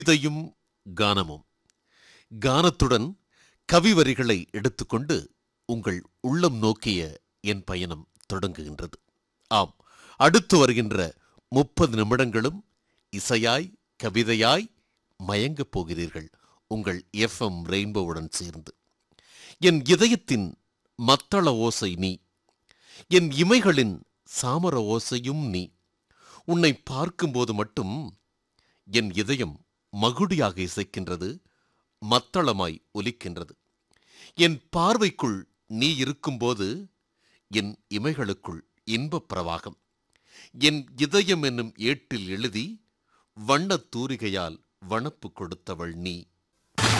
இதையும் கானமும் கானத்துடன் கவிவரிகளை எடுத்துக்கொண்டு உங்கள் உள்ளம் நோக்கிய என் பயணம் தொடங்குகின்றது ஆம் அடுத்து வருகின்ற முப்பது நிமிடங்களும் இசையாய் கவிதையாய் மயங்கப் போகிறீர்கள் உங்கள் எஃப்எம் ரெயின்போவுடன் சேர்ந்து என் இதயத்தின் மத்தள ஓசை நீ என் இமைகளின் சாமர ஓசையும் நீ உன்னை பார்க்கும்போது மட்டும் என் இதயம் மகுடியாக இசைக்கின்றது மத்தளமாய் ஒலிக்கின்றது என் பார்வைக்குள் நீ இருக்கும்போது என் இமைகளுக்குள் இன்பப் பிரவாகம் என் இதயம் என்னும் ஏட்டில் எழுதி வண்ணத் தூரிகையால் வனப்பு கொடுத்தவள் நீ